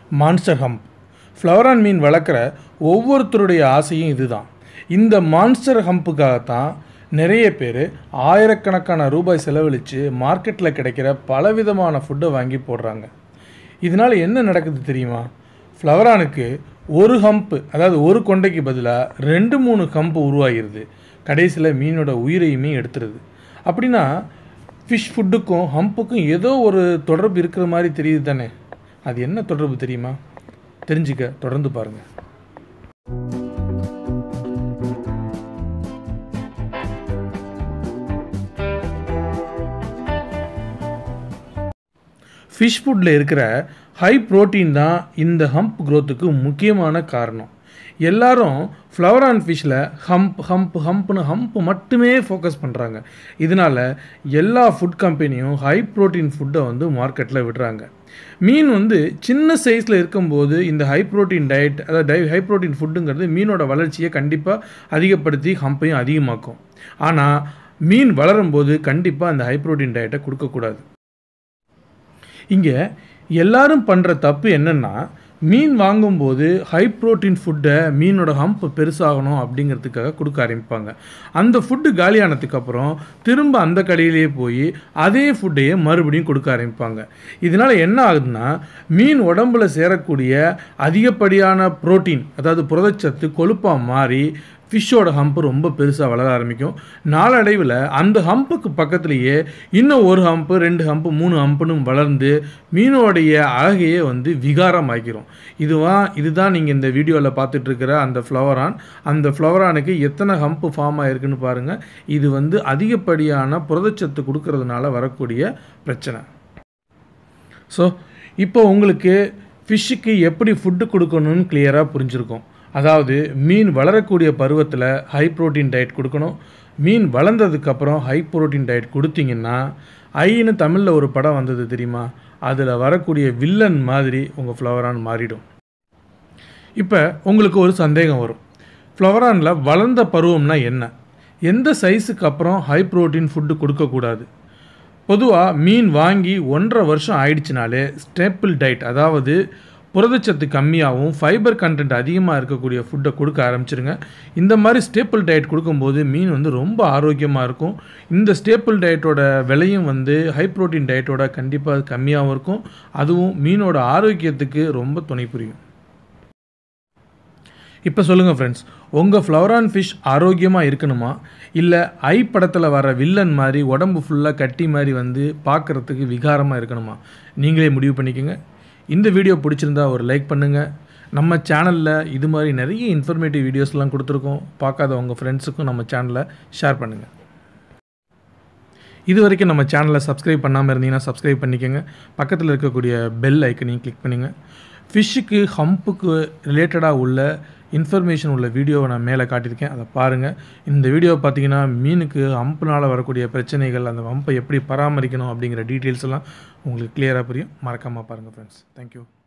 monster hump ஃப்ளவரான் மீன் வளர்க்குற ஒவ்வொருத்தருடைய ஆசையும் இதுதான் இந்த மான்ஸ்டர் ஹம்புக்காகத்தான் நிறைய பேர் ஆயிரக்கணக்கான ரூபாய் செலவழித்து மார்க்கெட்டில் கிடைக்கிற பலவிதமான ஃபுட்டை வாங்கி போடுறாங்க இதனால் என்ன நடக்குது தெரியுமா ஃப்ளவரானுக்கு ஒரு ஹம்ப்பு அதாவது ஒரு கொண்டைக்கு பதிலாக ரெண்டு மூணு ஹம்ப்பு உருவாகிருது கடைசியில் மீனோட உயிரையுமே எடுத்துருது அப்படின்னா ஃபிஷ் ஃபுட்டுக்கும் ஹம்புக்கும் ஏதோ ஒரு தொடர்பு இருக்கிற மாதிரி தெரியுது தானே அது என்ன தொடர்பு தெரியுமா தெரிஞ்சுக்க தொடர்ந்து பாருங்கள் ஃபிஷ் ஃபுட்டில் இருக்கிற ஹை புரோட்டீன் தான் இந்த ஹம்ப் க்ரோத்துக்கு முக்கியமான காரணம் எல்லாரும் ஃப்ளவர் ஆன் ஃபிஷ்ஷில் ஹம்ப் ஹம்ப் ஹம்ப்னு ஹம்ப் மட்டுமே ஃபோக்கஸ் பண்ணுறாங்க இதனால் எல்லா ஃபுட் கம்பெனியும் ஹை ப்ரோட்டீன் ஃபுட்டை வந்து மார்க்கெட்டில் விடுறாங்க மீன் வந்து சின்ன சைஸில் இருக்கும்போது இந்த ஹை ப்ரோட்டீன் டயட் அதாவது டை ஹை ப்ரோட்டீன் ஃபுட்டுங்கிறது மீனோட வளர்ச்சியை கண்டிப்பாக அதிகப்படுத்தி ஹம்பையும் அதிகமாக்கும் ஆனால் மீன் வளரும்போது கண்டிப்பாக அந்த ஹை ப்ரோட்டீன் டயட்டை கொடுக்கக்கூடாது இங்கே எல்லாரும் பண்ணுற தப்பு என்னென்னா மீன் வாங்கும்போது ஹை ப்ரோட்டீன் ஃபுட்டை மீனோட ஹம்ப் பெருசாகணும் அப்படிங்கிறதுக்காக கொடுக்க ஆரம்பிப்பாங்க அந்த ஃபுட்டு காலியானதுக்கு அப்புறம் திரும்ப அந்த கடையிலேயே போய் அதே ஃபுட்டையே மறுபடியும் கொடுக்க ஆரம்பிப்பாங்க இதனால் என்ன ஆகுதுன்னா மீன் உடம்புல சேரக்கூடிய அதிகப்படியான புரோட்டீன் அதாவது புரதச்சத்து கொழுப்பாக மாறி ஃபிஷ்ஷோட ஹம்ப்பு ரொம்ப பெருசாக வளர ஆரம்பிக்கும் நாளடைவில் அந்த ஹம்புக்கு பக்கத்துலேயே இன்னும் ஒரு ஹம்ப்பு ரெண்டு ஹம்ப்பு மூணு ஹம்புன்னு வளர்ந்து மீனோடைய அழகையே வந்து விகாரமாக்கிரும் இதுவான் இதுதான் நீங்கள் இந்த வீடியோவில் பார்த்துட்ருக்கிற அந்த ஃப்ளவரான் அந்த ஃப்ளவரானுக்கு எத்தனை ஹம்ப்பு ஃபார்ம் ஆகிருக்குன்னு பாருங்கள் இது வந்து அதிகப்படியான புரதச்சத்து கொடுக்கறதுனால வரக்கூடிய பிரச்சனை ஸோ இப்போ உங்களுக்கு ஃபிஷ்ஷுக்கு எப்படி ஃபுட்டு கொடுக்கணும்னு கிளியராக புரிஞ்சிருக்கும் அதாவது மீன் வளரக்கூடிய பருவத்தில் ஹை ப்ரோட்டீன் டயட் கொடுக்கணும் மீன் வளர்ந்ததுக்கப்புறம் ஹை ப்ரோட்டீன் டயட் கொடுத்தீங்கன்னா ஐன்னு தமிழில் ஒரு படம் வந்தது தெரியுமா அதில் வரக்கூடிய வில்லன் மாதிரி உங்கள் ஃப்ளவரான் மாறிடும் இப்போ உங்களுக்கு ஒரு சந்தேகம் வரும் ஃப்ளவரானில் வளர்ந்த பருவம்னா என்ன எந்த சைஸுக்கு அப்புறம் ஹை ப்ரோட்டீன் ஃபுட்டு கொடுக்கக்கூடாது பொதுவாக மீன் வாங்கி ஒன்றரை வருஷம் ஆயிடுச்சுனாலே ஸ்டேப்பிள் டயட் அதாவது புரதச்சத்து கம்மியாகவும் ஃபைபர் கண்டென்ட் அதிகமாக இருக்கக்கூடிய ஃபுட்டை கொடுக்க ஆரம்பிச்சிருங்க இந்த மாதிரி ஸ்டேப்பிள் டயட் கொடுக்கும்போது மீன் வந்து ரொம்ப ஆரோக்கியமாக இருக்கும் இந்த ஸ்டேப்பிள் டயட்டோட விலையும் வந்து ஹை ப்ரோட்டீன் டயட்டோட கண்டிப்பாக கம்மியாகவும் இருக்கும் அதுவும் மீனோட ஆரோக்கியத்துக்கு ரொம்ப துணை புரியும் இப்போ சொல்லுங்கள் ஃப்ரெண்ட்ஸ் உங்கள் ஃப்ளவரான் ஃபிஷ் ஆரோக்கியமாக இருக்கணுமா இல்லை ஐ படத்தில் வர வில்லன் மாதிரி உடம்பு ஃபுல்லாக கட்டி மாதிரி வந்து பார்க்குறதுக்கு விகாரமாக இருக்கணுமா நீங்களே முடிவு பண்ணிக்கோங்க இந்த வீடியோ பிடிச்சிருந்தா ஒரு லைக் பண்ணுங்கள் நம்ம சேனலில் இது மாதிரி நிறைய இன்ஃபர்மேட்டிவ் வீடியோஸ்லாம் கொடுத்துருக்கோம் பார்க்காத உங்கள் ஃப்ரெண்ட்ஸுக்கும் நம்ம சேனலை ஷேர் பண்ணுங்கள் இது வரைக்கும் நம்ம சேனலை சப்ஸ்கிரைப் பண்ணாமல் இருந்தீங்கன்னா சப்ஸ்கிரைப் பண்ணிக்கோங்க பக்கத்தில் இருக்கக்கூடிய பெல் ஐக்கனையும் கிளிக் பண்ணுங்கள் ஃபிஷ்ஷுக்கு ஹம்புக்கு ரிலேட்டடாக உள்ள இன்ஃபர்மேஷன் உள்ள வீடியோவை நான் மேலே காட்டியிருக்கேன் அதை பாருங்கள் இந்த வீடியோவை பார்த்தீங்கன்னா மீனுக்கு ஹம்புனால் வரக்கூடிய பிரச்சனைகள் அந்த ஹம்பை எப்படி பராமரிக்கணும் அப்படிங்கிற டீட்டெயில்ஸ் எல்லாம் உங்களுக்கு கிளியராக புரியும் மறக்காமல் பாருங்கள் ஃப்ரெண்ட்ஸ் தேங்க்யூ